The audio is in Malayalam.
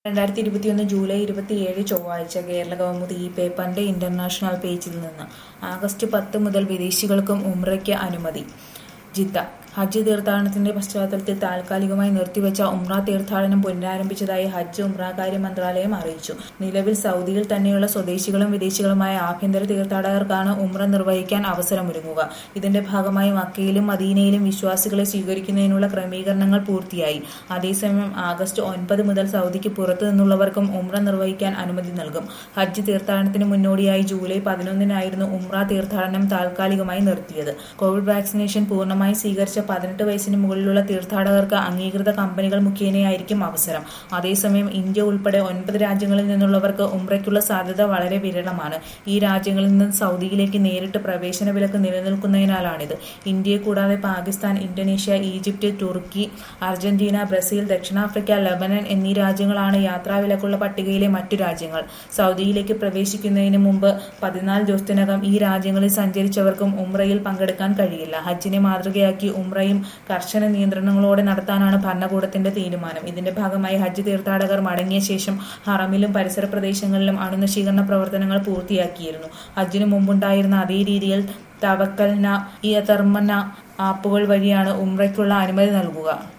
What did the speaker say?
രണ്ടായിരത്തി ഇരുപത്തിയൊന്ന് ജൂലൈ ഇരുപത്തിയേഴ് ചൊവ്വാഴ്ച കേരള കൗമുദി ഈ പേപ്പറിന്റെ ഇന്റർനാഷണൽ പേജിൽ നിന്ന് ആഗസ്റ്റ് പത്ത് മുതൽ വിദേശികൾക്കും ഉംറയ്ക്ക് അനുമതി ജിദ്ദ ഹജ്ജ് തീർത്ഥാടനത്തിന്റെ പശ്ചാത്തലത്തിൽ താൽക്കാലികമായി നിർത്തിവെച്ച ഉംറ തീർത്ഥാടനം പുനരാരംഭിച്ചതായി ഹജ്ജ് ഉംറകാര്യ മന്ത്രാലയം അറിയിച്ചു നിലവിൽ സൗദിയിൽ തന്നെയുള്ള സ്വദേശികളും വിദേശികളുമായ ആഭ്യന്തര തീർത്ഥാടകർക്കാണ് ഉംറ നിർവഹിക്കാൻ അവസരമൊരുങ്ങുക ഇതിന്റെ ഭാഗമായി മക്കയിലും മദീനയിലും വിശ്വാസികളെ സ്വീകരിക്കുന്നതിനുള്ള ക്രമീകരണങ്ങൾ പൂർത്തിയായി അതേസമയം ആഗസ്റ്റ് ഒൻപത് മുതൽ സൗദിക്ക് പുറത്തു നിന്നുള്ളവർക്കും ഉംറ നിർവഹിക്കാൻ അനുമതി നൽകും ഹജ്ജ് തീർത്ഥാടനത്തിന് മുന്നോടിയായി ജൂലൈ പതിനൊന്നിനായിരുന്നു ഉംറ തീർത്ഥാടനം താൽക്കാലികമായി നിർത്തിയത് കോവിഡ് വാക്സിനേഷൻ പൂർണ്ണമായി സ്വീകരിച്ച പതിനെട്ട് വയസ്സിന് മുകളിലുള്ള തീർത്ഥാടകർക്ക് അംഗീകൃത കമ്പനികൾ മുഖേനയായിരിക്കും അവസരം അതേസമയം ഇന്ത്യ ഉൾപ്പെടെ ഒൻപത് രാജ്യങ്ങളിൽ നിന്നുള്ളവർക്ക് ഉംറയ്ക്കുള്ള സാധ്യത വളരെ വിരളമാണ് ഈ രാജ്യങ്ങളിൽ നിന്ന് സൗദിയിലേക്ക് നേരിട്ട് പ്രവേശന വിലക്ക് നിലനിൽക്കുന്നതിനാലാണിത് ഇന്ത്യയെ കൂടാതെ പാകിസ്ഥാൻ ഇന്തോനേഷ്യ ഈജിപ്ത് തുർക്കി അർജന്റീന ബ്രസീൽ ദക്ഷിണാഫ്രിക്ക ലബനൻ എന്നീ രാജ്യങ്ങളാണ് യാത്രാവിലക്കുള്ള പട്ടികയിലെ മറ്റു രാജ്യങ്ങൾ സൗദിയിലേക്ക് പ്രവേശിക്കുന്നതിന് മുമ്പ് പതിനാല് ദിവസത്തിനകം ഈ രാജ്യങ്ങളിൽ സഞ്ചരിച്ചവർക്കും ഉംറയിൽ പങ്കെടുക്കാൻ കഴിയില്ല ഹജ്ജിനെ മാതൃകയാക്കി ഉംറയും കർശന നിയന്ത്രണങ്ങളോടെ നടത്താനാണ് ഭരണകൂടത്തിന്റെ തീരുമാനം ഇതിന്റെ ഭാഗമായി ഹജ്ജ് തീർത്ഥാടകർ മടങ്ങിയ ശേഷം ഹറമിലും പരിസര പ്രദേശങ്ങളിലും അണുനശീകരണ പ്രവർത്തനങ്ങൾ പൂർത്തിയാക്കിയിരുന്നു ഹജ്ജിന് മുമ്പുണ്ടായിരുന്ന അതേ രീതിയിൽ തവക്കൽന ഇയതർമന ആപ്പുകൾ വഴിയാണ് ഉംറയ്ക്കുള്ള അനുമതി നൽകുക